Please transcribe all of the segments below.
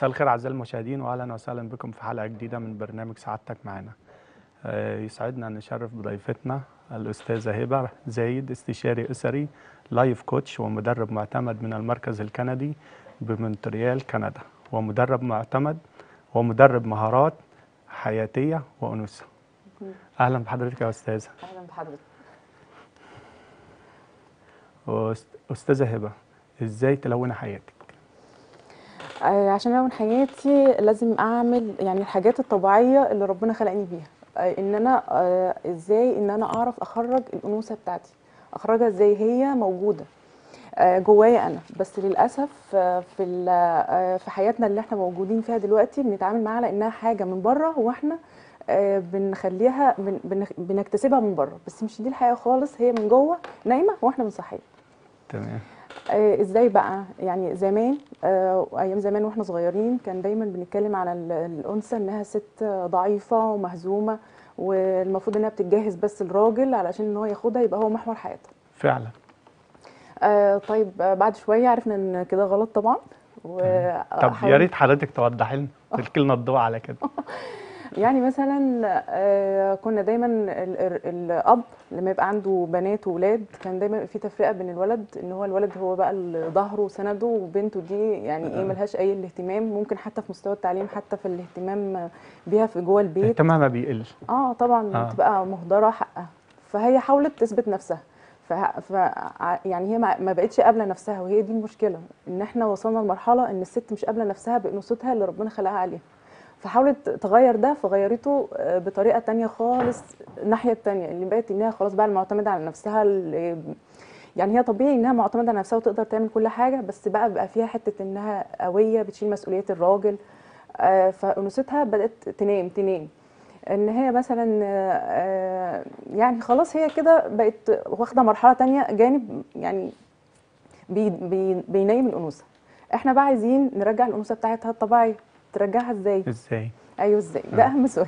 مساء الخير اعزائي المشاهدين واهلا وسهلا بكم في حلقه جديده من برنامج سعادتك معانا. آه، يسعدنا ان نشرف بضيفتنا الاستاذه هبه زايد استشاري اسري لايف كوتش ومدرب معتمد من المركز الكندي بمونتريال كندا ومدرب معتمد ومدرب مهارات حياتيه وانوثه. اهلا بحضرتك يا استاذه. اهلا بحضرتك وأست- استاذه هبه ازاي تلوني حياتك؟ آه، عشان اكون حياتي لازم اعمل يعني الحاجات الطبيعيه اللي ربنا خلقني بيها آه، ان انا آه، ازاي ان انا اعرف اخرج الانوثه بتاعتي اخرجها ازاي هي موجوده آه، جوايا انا بس للاسف آه، في ال- آه، في حياتنا اللي احنا موجودين فيها دلوقتي بنتعامل معاها لانها حاجه من بره واحنا آه، بنخليها بن- بن- بنكتسبها من بره بس مش دي الحقيقه خالص هي من جوه نايمه واحنا بنصحيها تمام آه، ازاي بقى يعني زمان آه، ايام زمان واحنا صغيرين كان دايما بنتكلم على ال- الانثى انها ست ضعيفه ومهزومه والمفروض انها بتتجهز بس الراجل علشان ان هو ياخدها يبقى هو محور حياتها فعلا آه، طيب آه، بعد شويه عرفنا ان كده غلط طبعا و طب يا حاول- ريت حضرتك توضحي لنا تلقي لنا الضوء على كده. يعني مثلا آه، كنا دايما ال- ال- الاب لما يبقى عنده بنات وولاد كان دايما يبقى في تفرقه بين الولد ان هو الولد هو بقى اللي ظهره وسنده وبنته دي يعني ايه ملهاش اي الاهتمام ممكن حتى في مستوى التعليم حتى في الاهتمام بيها في جوه البيت اهتمامها ما بيقلش. اه طبعا آه. بتبقى مهدره حقها فهي حاولت تثبت نفسها ف... ف... ع- يعني هي ما ما بقتش قابله نفسها وهي دي المشكله ان احنا وصلنا لمرحله ان الست مش قابله نفسها بانوثتها اللي ربنا خلقها عليها فحاولت تغير ده فغيرته آه، بطريقه تانية خالص الناحيه التانية اللي بقت انها خلاص بقى المعتمده على نفسها اللي يعني هي طبيعي انها معتمده على نفسها وتقدر تعمل كل حاجه بس بقى بقى فيها حته انها قويه بتشيل مسؤوليه الراجل آه، فانوثتها بدات تنام تنام ان هي مثلا آه، يعني خلاص هي كده بقت واخده مرحله تانية جانب يعني بي بي بينيم الانوثه احنا بقى عايزين نرجع الانوثه بتاعتها الطبيعيه ترجعها ازاي ازاي؟ ايوه ازاي ده آه. اهم سؤال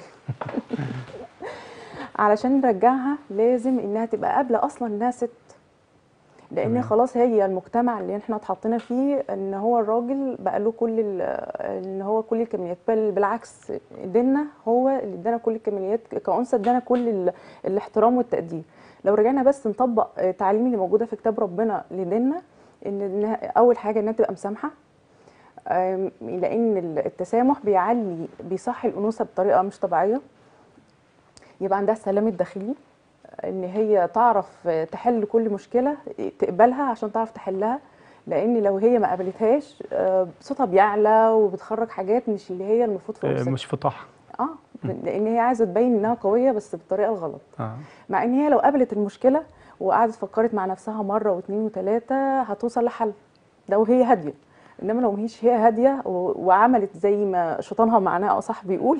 علشان نرجعها لازم انها تبقى قابله اصلا انها ست لان تمام. خلاص هي المجتمع اللي احنا اتحطينا فيه ان هو الراجل بقى له كل ال- ان هو كل الكماليات بل بالعكس ديننا هو اللي ادانا كل الكماليات كانثى ادانا كل ال- الاحترام والتقدير لو رجعنا بس نطبق التعاليم اللي موجوده في كتاب ربنا لديننا ان إنها اول حاجه انها تبقى مسامحه أم، لان التسامح بيعلي بيصحي الانوثه بطريقه مش طبيعيه يبقى عندها السلام الداخلي ان هي تعرف تحل كل مشكله تقبلها عشان تعرف تحلها لان لو هي ما قابلتهاش آه، صوتها بيعلى وبتخرج حاجات مش اللي هي المفروض في آه، أنوثتها. مش فطاحه. اه لان هي عايزه تبين انها قويه بس بالطريقه الغلط اه مع ان هي لو قابلت المشكله وقعدت فكرت مع نفسها مره واثنين وثلاثه هتوصل لحل لو هي هاديه انما لو مهيش هي هاديه و- وعملت زي ما شيطانها معناه اصح بيقول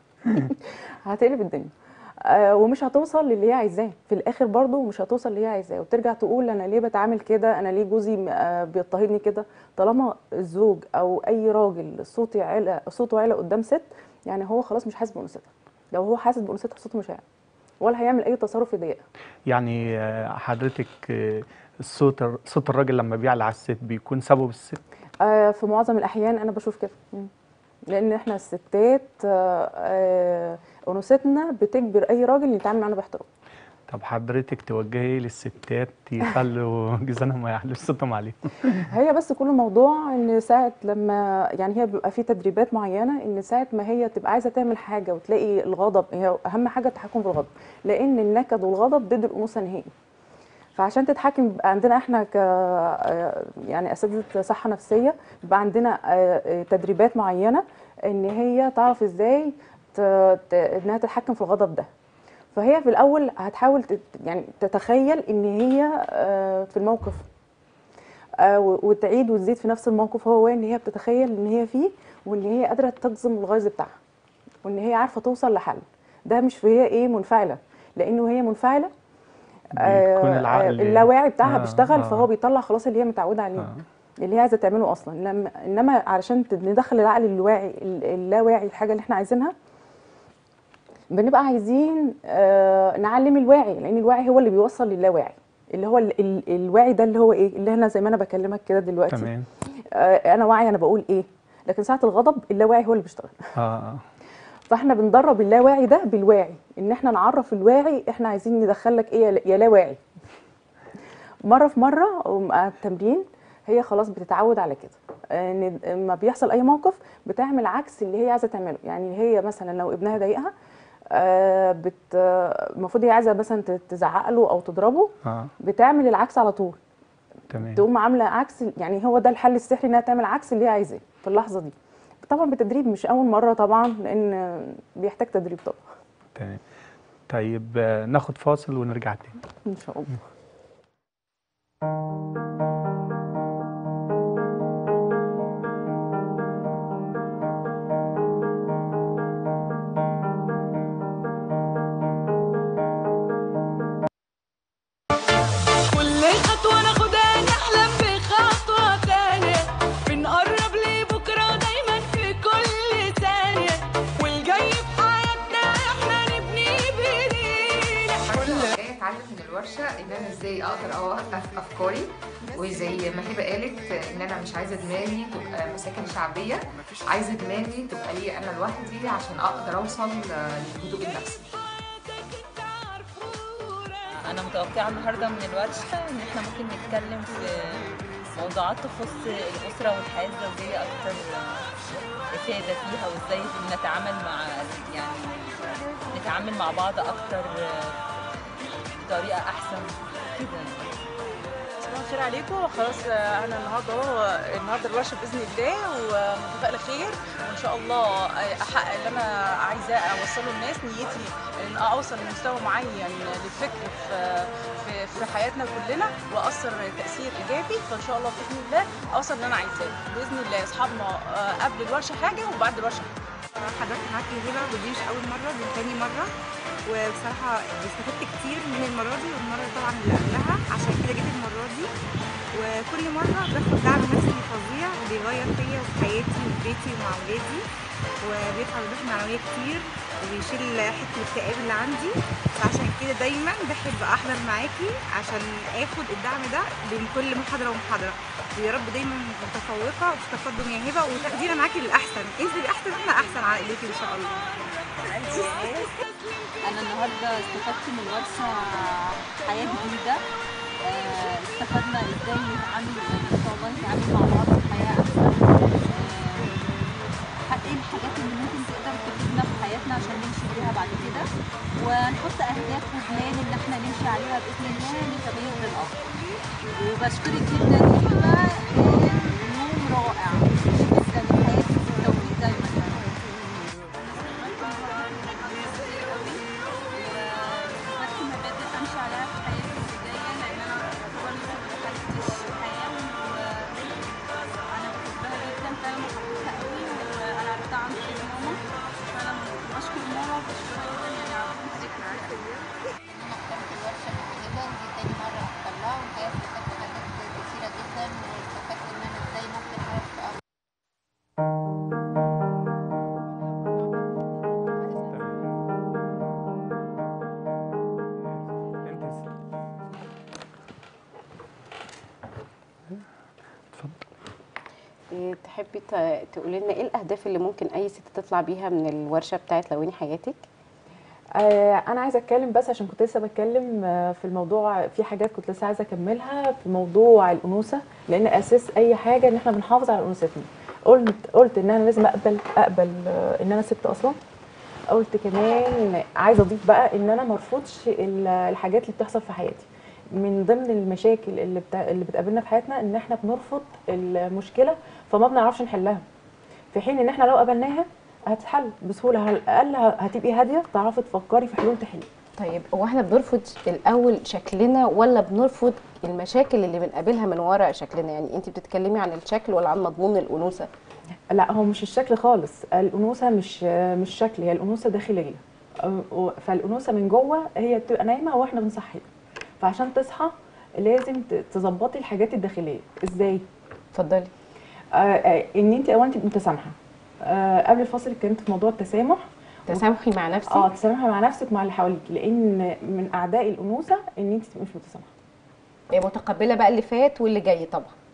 هتقلب الدنيا آه، ومش هتوصل للي هي عايزاه في الاخر برضو مش هتوصل اللي هي عايزاه وترجع تقول انا ليه بتعامل كده انا ليه جوزي آه، بيضطهدني كده طالما الزوج او اي راجل صوته عالي صوته عالي قدام ست يعني هو خلاص مش حاسس بانوثتها لو هو حاسس بانوثتها صوته مش هيعلى ولا هيعمل اي تصرف يضايقها يعني آه، حضرتك آه، الصوت صوت الراجل لما بيعلى على الست بيكون سبب الست آه، في معظم الاحيان انا بشوف كده مم. لان احنا الستات آه، آه، انوثتنا بتجبر اي راجل يتعامل معانا باحترام طب حضرتك توجهي للستات يخلوا جيزانهم ما يعلوش صوتهم عليهم هي بس كل الموضوع ان ساعه لما يعني هي بيبقى في تدريبات معينه ان ساعه ما هي تبقى عايزه تعمل حاجه وتلاقي الغضب هي اهم حاجه التحكم في الغضب لان النكد والغضب ضد الانوثه نهائي فعشان تتحكم بيبقى عندنا احنا ك آه، يعني اساتذه صحه نفسيه بيبقى عندنا آه، آه، تدريبات معينه ان هي تعرف ازاي ت... ت... انها تتحكم في الغضب ده فهي في الاول هتحاول تت... يعني تتخيل ان هي آه، في الموقف آه، و- وتعيد وتزيد في نفس الموقف هو ان هي بتتخيل ان هي فيه وان هي قادره تجزم الغيظ بتاعها وان هي عارفه توصل لحل ده مش في هي ايه منفعله لانه هي منفعله بيكون آه، العقل اللاواعي بتاعها آه، بيشتغل آه. فهو بيطلع خلاص اللي هي متعوده عليه آه. اللي هي عايزه تعمله اصلا لما انما علشان ت- ندخل العقل الواعي ال- اللاواعي الحاجه اللي احنا عايزينها بنبقى عايزين آه نعلم الواعي لان الواعي هو اللي بيوصل للاواعي اللي هو ال ال الواعي ده اللي هو ايه اللي انا زي ما انا بكلمك كده دلوقتي تمام آه انا واعي انا بقول ايه لكن ساعه الغضب اللاواعي هو اللي بيشتغل اه فاحنا بندرب اللاواعي ده بالواعي ان احنا نعرف الواعي احنا عايزين ندخلك ايه يا لا- يا لاواعي مره في مره مع التمرين هي خلاص بتتعود على كده ان لما بيحصل اي موقف بتعمل عكس اللي هي عايزه تعمله يعني هي مثلا لو ابنها ضايقها آه، بت آه، المفروض هي عايزه مثلا ت- تزعق له او تضربه اه بتعمل العكس على طول تمام تقوم عامله عكس يعني هو ده الحل السحري انها تعمل عكس اللي هي عايزاه في اللحظه دي طبعا بالتدريب مش اول مره طبعا لان بيحتاج تدريب طبعا تمام طيب آه، ناخد فاصل ونرجع تاني ان شاء الله كل خطوة ناخدها نحلم بخطوة تانية بنقرب لبكرة دايما في كل ثانية والجاي في حياتنا احنا نبني بايدينا جاي اتعلم من الورشه ان انا ازاي اقدر اوقف افكاري وزي ما هبه قالت ان انا مش عايزه دماغي تبقى مساكن شعبيه عايزه دماغي تبقى لي انا لوحدي عشان اقدر اوصل للهدوء النفسي انا متوقعه النهارده من الورشه ان احنا ممكن نتكلم في موضوعات تخص الاسره والحياه الزوجيه اكتر افاده فيها وازاي نتعامل مع يعني نتعامل مع بعض اكتر بطريقه احسن كده صباح الخير عليكم خلاص آه، انا النهارده اهو النهارده الورشه باذن الله ومتفائله خير وان شاء الله آه، احقق اللي انا عايزاه اوصله للناس نيتي ان اوصل لمستوى معين للفكر في في, في حياتنا كلنا واثر تاثير ايجابي فان شاء الله باذن الله اوصل اللي انا عايزاه باذن الله اصحابنا آه، قبل الورشه حاجه وبعد الورشه حضرتك معاكي هبه ودي مش اول مره دي تاني مره وبصراحه استفدت كتير من المره دي والمره طبعا اللي قبلها عشان كده جيت المره دي وكل مره باخد دعم نفسي فظيع وبيغير فيا وفي حياتي وفي بيتي ومع ولادي وبيرفع الروح المعنويه كتير وبيشيل حته الاكتئاب اللي عندي فعشان كده دايما بحب احضر معاكي عشان اخد الدعم ده بين كل محاضره ومحاضره ويا رب دايما متفوقه وفي تقدم يا هبه وتقديرنا معاكي للاحسن انت تبقي احسن احنا احسن على ايديكي ان شاء الله انا النهارده استفدت من ورشه حياه جديده آه، استفدنا ازاي نتعامل يعني ان شاء الله نتعامل مع بعض في حياه احسن آه، ايه الحاجات اللي ممكن تقدر تفيدنا في حياتنا عشان نمشي بيها بعد كده ونحط اهداف وبلان ان احنا نمشي عليها باذن الله لتغيير للافضل وبشكرك جدا يا هبه كان يوم رائع جدا لحياتي في التوفيق دايما بس مبادئ امشي عليها في حياتي الجايه لان انا كل ما حسيتش حياه انا بحبها جدا فعلا وحبيتها قوي وانا عرفتها عن طريق ماما فانا بشكر ماما وبشكرها جدا يعني على كل ذكر معايا الورشة قبل كده ودي تاني مرة أحضر لها والحقيقة استفدت حاجات كتيرة جدا واستفدت إن أنا إزاي ممكن أعرف أ- انت اتفضل إيه، تحبي ت- تقولي لنا ايه الاهداف اللي ممكن اي ست تطلع بيها من الورشه بتاعت لوني حياتك آه، انا عايزه اتكلم بس عشان كنت لسه بتكلم آه، في الموضوع في حاجات كنت لسه عايزه اكملها في موضوع الانوثه لان اساس اي حاجه ان احنا بنحافظ على انوثتنا قلت قلت ان انا لازم اقبل اقبل آه، ان انا ست اصلا قلت كمان عايزه اضيف بقى ان انا ما ارفضش ال- الحاجات اللي بتحصل في حياتي من ضمن المشاكل اللي بتا... اللي بتقابلنا في حياتنا ان احنا بنرفض المشكله فما بنعرفش نحلها في حين ان احنا لو قبلناها هتتحل بسهوله على الاقل هتبقي هاديه تعرفي تفكري في حلول تحلي طيب هو احنا بنرفض الاول شكلنا ولا بنرفض المشاكل اللي بنقابلها من وراء شكلنا يعني انت بتتكلمي عن الشكل ولا عن مضمون الانوثه لا هو مش الشكل خالص الانوثه مش مش شكل هي الانوثه داخليه أم- و- فالانوثه من جوه هي بتبقى نايمه واحنا بنصحيها فعشان تصحى لازم ت- تظبطي الحاجات الداخليه ازاي اتفضلي آه آه ان انت اولا تبقي متسامحه آه قبل الفصل اتكلمت في موضوع التسامح تسامحي مع نفسك اه تسامحي مع نفسك ومع اللي حواليك لان من اعداء الانوثه ان انت تبقي مش متسامحه متقبله بقى اللي فات واللي جاي طبعا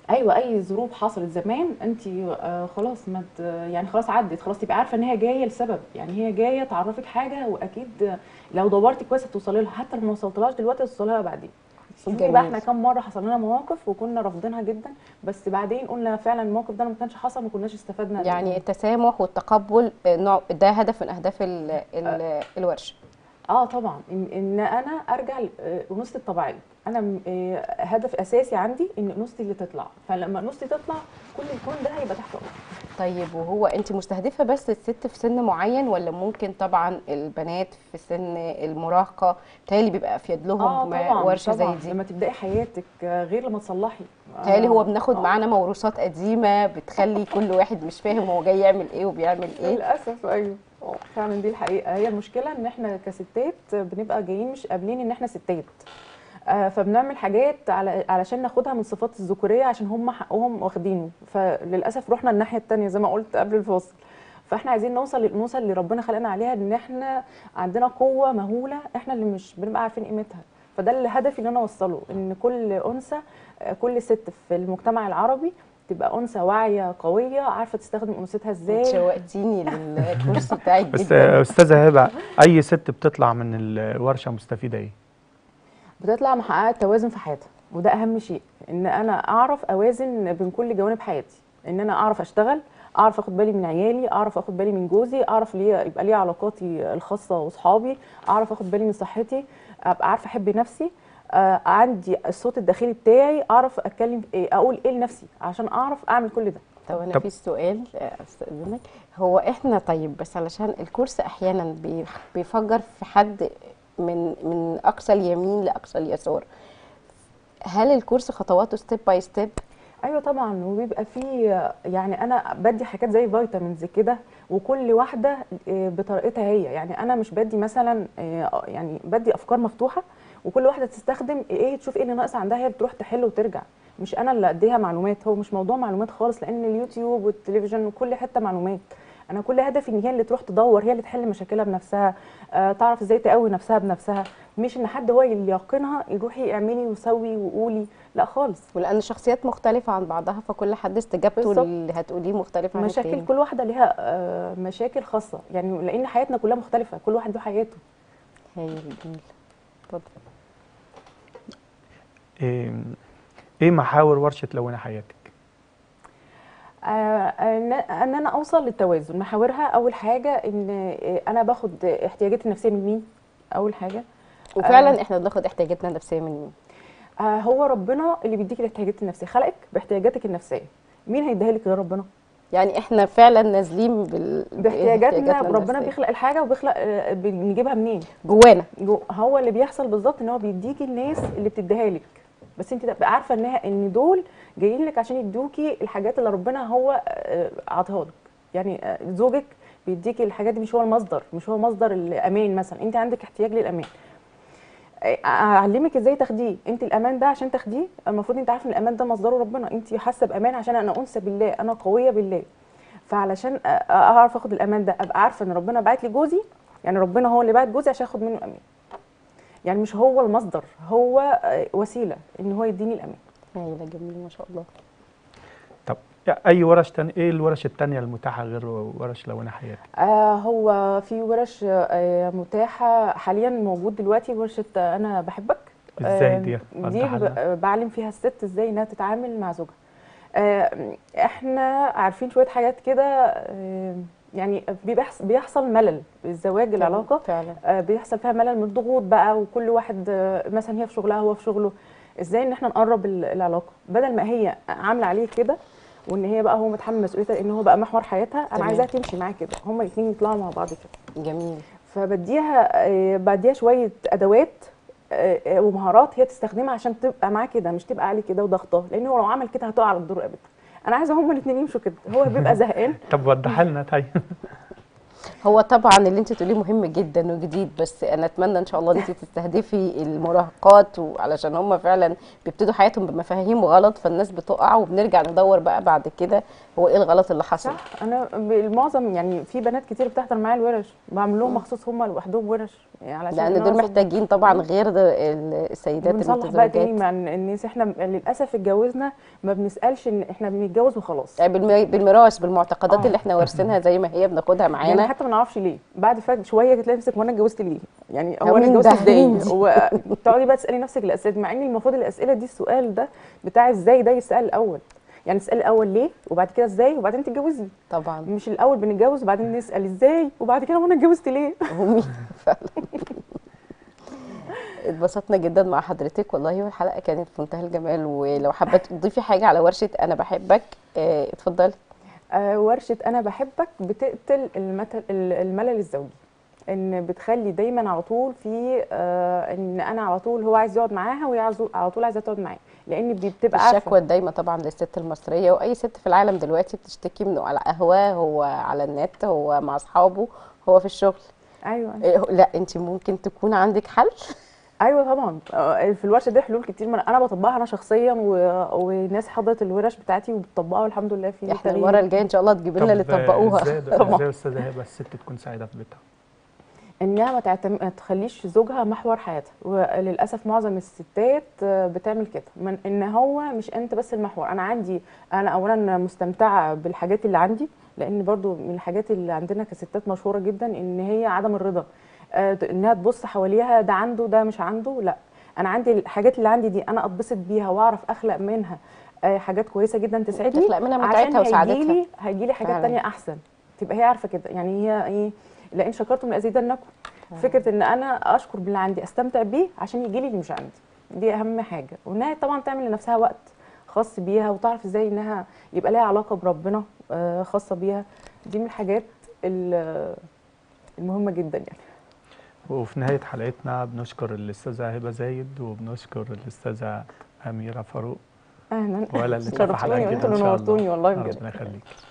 ايوه اي ظروف حصلت زمان انت آه خلاص ما ت- يعني خلاص عدت خلاص تبقى عارفه ان هي جايه لسبب يعني هي جايه تعرفك حاجه واكيد آه، لو دورتي كويس هتوصلي لها حتى لو ما وصلتلهاش دلوقتي هتوصلي لها بعدين شوفي جميل. بقى احنا كم مره حصل لنا مواقف وكنا رافضينها جدا بس بعدين قلنا فعلا الموقف ده لو ما كانش حصل ما كناش استفدنا يعني التسامح والتقبل آه، نوع ده هدف من اهداف ال ال الورشه اه طبعا ان, إن انا ارجع لانوثتي الطبيعيه انا م- آه، هدف اساسي عندي ان انوثتي اللي تطلع فلما انوثتي تطلع كل الكون ده هيبقى تحت امري طيب وهو انت مستهدفه بس الست في سن معين ولا ممكن طبعا البنات في سن المراهقه بتهيألي بيبقى افيد لهم اه ما- طبعا ورشه طبعا زي دي لما تبداي حياتك آه، غير لما تصلحي بتهيألي هو آه، بناخد آه. معانا موروثات قديمه بتخلي كل واحد مش فاهم هو جاي يعمل ايه وبيعمل ايه للاسف ايوه آه، فعلا دي الحقيقه هي المشكله ان احنا كستات بنبقى جايين مش قابلين ان احنا ستات آه، فبنعمل حاجات على علشان ناخدها من صفات الذكوريه عشان هم حقهم واخدينه فللاسف رحنا الناحيه التانية زي ما قلت قبل الفاصل فاحنا عايزين نوصل للانوثه اللي ربنا خلقنا عليها ان احنا عندنا قوه مهوله احنا اللي مش بنبقى عارفين قيمتها فده اللي هدفي ان انا اوصله ان كل انثى آه، كل ست في المجتمع العربي تبقى انثى واعيه قويه عارفه تستخدم انوثتها ازاي شوقتيني للكورس بتاعك بس جدا استاذه هبه اي ست بتطلع من الورشه مستفيده ايه بتطلع محققه توازن في حياتها وده اهم شيء ان انا اعرف اوازن بين كل جوانب حياتي ان انا اعرف اشتغل اعرف اخد بالي من عيالي اعرف اخد بالي من جوزي اعرف ليه يبقى لي علاقاتي الخاصه واصحابي اعرف اخد بالي من صحتي ابقى عارفه احب نفسي آه عندي الصوت الداخلي بتاعي اعرف اتكلم إيه اقول ايه لنفسي عشان اعرف اعمل كل ده طب انا طب- في سؤال آه، استاذنك هو احنا طيب بس علشان الكورس احيانا بي- بيفجر في حد من من اقصى اليمين لاقصى اليسار هل الكورس خطواته ستيب باي ستيب ايوه طبعا وبيبقى فيه يعني انا بدي حاجات زي فيتامينز كده وكل واحده آه، بطريقتها هي يعني انا مش بدي مثلا آه، يعني بدي افكار مفتوحه وكل واحده تستخدم ايه تشوف ايه اللي ناقص عندها هي بتروح تحل وترجع مش انا اللي اديها معلومات هو مش موضوع معلومات خالص لان اليوتيوب والتلفزيون وكل حته معلومات انا كل هدفي ان هي اللي تروح تدور هي اللي تحل مشاكلها بنفسها آه تعرف ازاي تقوي نفسها بنفسها مش ان حد هو اللي يقنها يروحي اعملي وسوي وقولي لا خالص ولان الشخصيات مختلفه عن بعضها فكل حد استجابته بالظبط. اللي هتقوليه مختلف عن مشاكل التاني كل واحده ليها آه، مشاكل خاصه يعني لان حياتنا كلها مختلفه كل واحد له حياته هايل جميل اتفضل ايه ايه محاور ورشه لون حياتك آه، ان ان انا اوصل للتوازن محاورها اول حاجه ان آه، انا باخد احتياجاتي النفسيه من مين اول حاجه وفعلا احنا بناخد احتياجاتنا النفسيه من مين آه، هو ربنا اللي بيديك الاحتياجات النفسيه خلقك باحتياجاتك النفسيه مين هيديها لك غير ربنا يعني احنا فعلا نازلين بال... باحتياجاتنا ربنا النفسية. بيخلق الحاجه وبيخلق آه، بنجيبها منين جوانا جو- هو اللي بيحصل بالظبط ان هو بيديكي الناس اللي بتديها لك بس انت تبقى عارفه انها ان دول جايين لك عشان يدوكي الحاجات اللي ربنا هو آه، عطاها لك يعني آه، زوجك بيديكي الحاجات دي مش هو المصدر مش هو مصدر الامان مثلا انت عندك احتياج للامان آه، اعلمك ازاي تاخديه انت الامان ده عشان تاخديه المفروض انت عارفه ان الامان ده مصدره ربنا انت حاسه بامان عشان انا انثى بالله انا قويه بالله فعلشان آه، اعرف اخد الامان ده ابقى عارفه ان ربنا بعت لي جوزي يعني ربنا هو اللي بعت جوزي عشان اخد منه الامان يعني مش هو المصدر هو آه، وسيله ان هو يديني الامان هايله جميل ما شاء الله طب اي ورش تاني ايه الورش التانية المتاحه غير ورش لون حياتك آه هو في ورش آه متاحه حاليا موجود دلوقتي ورشه آه، انا بحبك ازاي آه، دي دي وضحها ب- لنا. آه، بعلم فيها الست ازاي انها تتعامل مع زوجها آه، احنا عارفين شويه حاجات كده آه، يعني بيحص- بيحصل ملل الزواج العلاقه فعلا آه، بيحصل فيها ملل من الضغوط بقى وكل واحد آه، مثلا هي في شغلها هو في شغله ازاي ان احنا نقرب ال- العلاقه بدل ما هي عامله عليه كده وان هي بقى هو متحمل مسؤوليتها ان هو بقى محور حياتها انا تمام. عايزاها تمشي معاه كده هما الاثنين يطلعوا مع بعض كده جميل فبديها آه، بديها شويه ادوات آه، آه، ومهارات هي تستخدمها عشان تبقى معاه كده مش تبقى عليه كده وضغطاه لان هو لو عمل كده هتقع على الدور ابدا انا عايزه هما الاثنين يمشوا كده هو بيبقى زهقان طب وضحها لنا طيب هو طبعا اللي انت تقوليه مهم جدا وجديد بس انا اتمنى ان شاء الله ان انت تستهدفي المراهقات وعلشان هم فعلا بيبتدوا حياتهم بمفاهيم غلط فالناس بتقع وبنرجع ندور بقى بعد كده هو ايه الغلط اللي حصل صح انا المعظم يعني في بنات كتير بتحضر معايا الورش بعمل لهم مخصوص هم لوحدهم ورش يعني علشان لان أنا دول أوصل- محتاجين طبعا غير ده ال- السيدات بنصلح بقى تاني المتزوجات مع الناس احنا للاسف اتجوزنا ما بنسالش ان احنا بنتجوز وخلاص يعني بالم- بالميراث بالمعتقدات آه. اللي احنا وارثينها زي ما هي بناخدها يعني معانا حتى ما نعرفش ليه بعد فجأة شويه تلاقي نفسك وانا اتجوزت ليه يعني هو هو انا مين اتجوزت ده؟ ازاي مين دي؟ هو تقعدي بقى تسالي نفسك الاسئله دي، مع ان المفروض الاسئله دي السؤال ده بتاع ازاي ده يسال الاول يعني تسال الاول ليه وبعد كده ازاي وبعدين تتجوزي طبعا مش الاول بنتجوز وبعدين نسال ازاي وبعد كده وانا اتجوزت ليه ومين فعلا اتبسطنا جدا مع حضرتك والله والحلقه كانت في منتهى الجمال ولو حابه تضيفي حاجه على ورشه انا بحبك اه اتفضلي آه، ورشة أنا بحبك بتقتل المتل الملل الزوجي إن بتخلي دايما على طول في آه، إن أنا على طول هو عايز يقعد معاها وهي عايزه- على طول عايزة تقعد معاه لأن بي- بتبقى عارفة الشكوى الدايمه طبعا للست المصريه واي ست في العالم دلوقتي بتشتكي منه على قهوه هو على النت هو مع اصحابه هو في الشغل أيوه إيه، لا انت ممكن تكون عندك حل أيوه طبعا آه، في الورشة دي حلول كتير ما أنا بطبقها أنا شخصيا و... وناس حضرت الورش بتاعتي وبتطبقها والحمد لله في احنا تغيير. المره الجايه ان شاء الله تجيبي لنا اللي طب طبقوها ازاي ده- طبعا. ازاي يا استاذه هبه الست تكون سعيده في بيتها انها ما, تعتم... ما تخليش زوجها محور حياتها وللاسف معظم الستات آه، بتعمل كده من ان هو مش انت بس المحور انا عندي انا اولا مستمتعه بالحاجات اللي عندي لان برضو من الحاجات اللي عندنا كستات مشهوره جدا ان هي عدم الرضا آه، انها تبص حواليها ده عنده ده مش عنده لا انا عندي الحاجات اللي عندي دي انا اتبسط بيها واعرف اخلق منها آه، حاجات كويسه جدا تسعدني تخلق منها متعتها وسعادتها. هيجيلي هيجيلي حاجات فعلا. تانية احسن تبقى هي عارفه كده يعني هي ايه لان شكرتم لازيدنكم فكره ان انا اشكر باللي عندي استمتع بيه عشان يجي لي اللي مش عندي دي اهم حاجه وانها طبعا تعمل لنفسها وقت خاص بيها وتعرف ازاي انها يبقى لها علاقه بربنا آه، خاصه بيها دي من الحاجات ال- المهمه جدا يعني وفي نهايه حلقتنا بنشكر الاستاذه هبه زايد وبنشكر الاستاذه اميره فاروق اهلا ولا اللي في حلقه شرفتوني جديده وانتوا ان اللي شاء الله نورتوني والله بجد ربنا يخليك